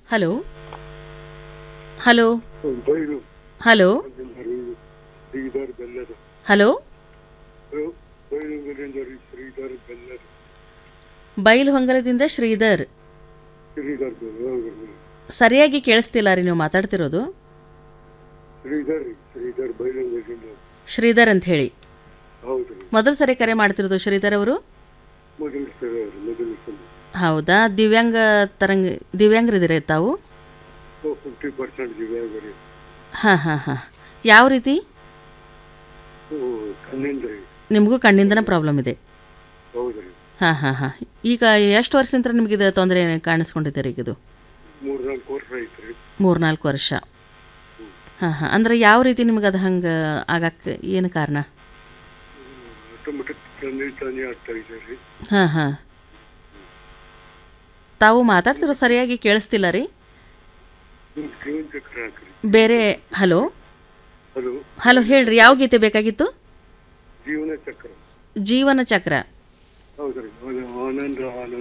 hello hello ಬೈಲು hello Sridhar Bellad hello ಬೈಲುಗಳಿಂದ Sridhar ಬೆಲ್ಲದ ಬೈಲ್ ಹೊಂಗಲದಿಂದ ಶ್ರೀಧರ್ ಶ್ರೀಧರ್ ಬೆಲ್ಲದ ಸರಿಯಾಗಿ ಕೇಳಿಸ್ತಿಲ್ಲ ರೀ ನೀವು ಮಾತಾಡ್ತಿರೋದು ಶ್ರೀಧರ್ ರೀ ಶ್ರೀಧರ್ ಬೈಲುಗಳಿಂದ ಶ್ರೀಧರ್ ಅಂತ ಹೇಳಿ ಹೌದು ರೀ ಮೊದಲು ಸರಿ ಕರೆ ಮಾಡ್ತಿರೋದು ಶ್ರೀಧರ್ ಅವರು ಮೊದಲು ಸಲ ಮೊದಲು ಸಲ ಹೌದಾ ದಿವ್ಯಾಂಗ ತರಂಗ ದಿವ್ಯಾಂಗರಿದ್ದೀರ ತಾವು ಫಿಫ್ಟಿ ಪರ್ಸೆಂಟ್ ದಿವ್ಯಾಂಗ ರೀ ಹಾಂ ಹಾಂ ಹಾಂ ಯಾವ ರೀತಿ ಕಣ್ಣಿಂದ ರೀ ನಿಮಗೂ ಕಣ್ಣಿಂದನೇ ಪ್ರಾಬ್ಲಮ್ ಇದೆ ಹೌದು ರೀ ಹಾಂ ಹಾಂ ಹಾಂ ಈಗ ಎಷ್ಟು ವರ್ಷದಿಂದ ನಿಮಗೆ ಇದು ತೊಂದರೆ ಕಾಣಿಸ್ಕೊಂಡಿದೆ ರೀ ಇದು ಮೂರ್ ನಾಲ್ಕು ವರ್ಷ ಆಯ್ತು ರೀ ಮೂರ್ನಾಲ್ಕು ವರ್ಷ ಹಾಂ ಹಾಂ ಅಂದ್ರೆ ಯಾವ ರೀತಿ ನಿಮ್ಗೆ ಅದು ಹಂಗೆ ಆಗಕ್ಕೆ ಏನು ಕಾರಣ ಆಟೋಮೆಟಿಕ್ ತಂದೆ ತಾನೇ ಆಗ್ತಾ ಇದೆ ರೀ ಹಾಂ ಹಾಂ ತಾವು ಮಾತಾಡ್ತಿರೋ ಸರಿಯಾಗಿ ಕೇಳಿಸ್ತಿಲ್ಲ ರೀ ನಿಮ್ ಜೀವನ ಚಕ್ರ ಹಾಕ್ರಿ ಬೇರೆ ಹಲೋ ಹಲೋ ಹಲೋ ಹೇಳ್ರಿ ಯಾವ ಗೀತೆ ಬೇಕಾಗಿತ್ತು ಜೀವನ ಚಕ್ರ ಜೀವನ ಚಕ್ರ ಹೌದು ರೀ ಆನಂದ ಆನಂದ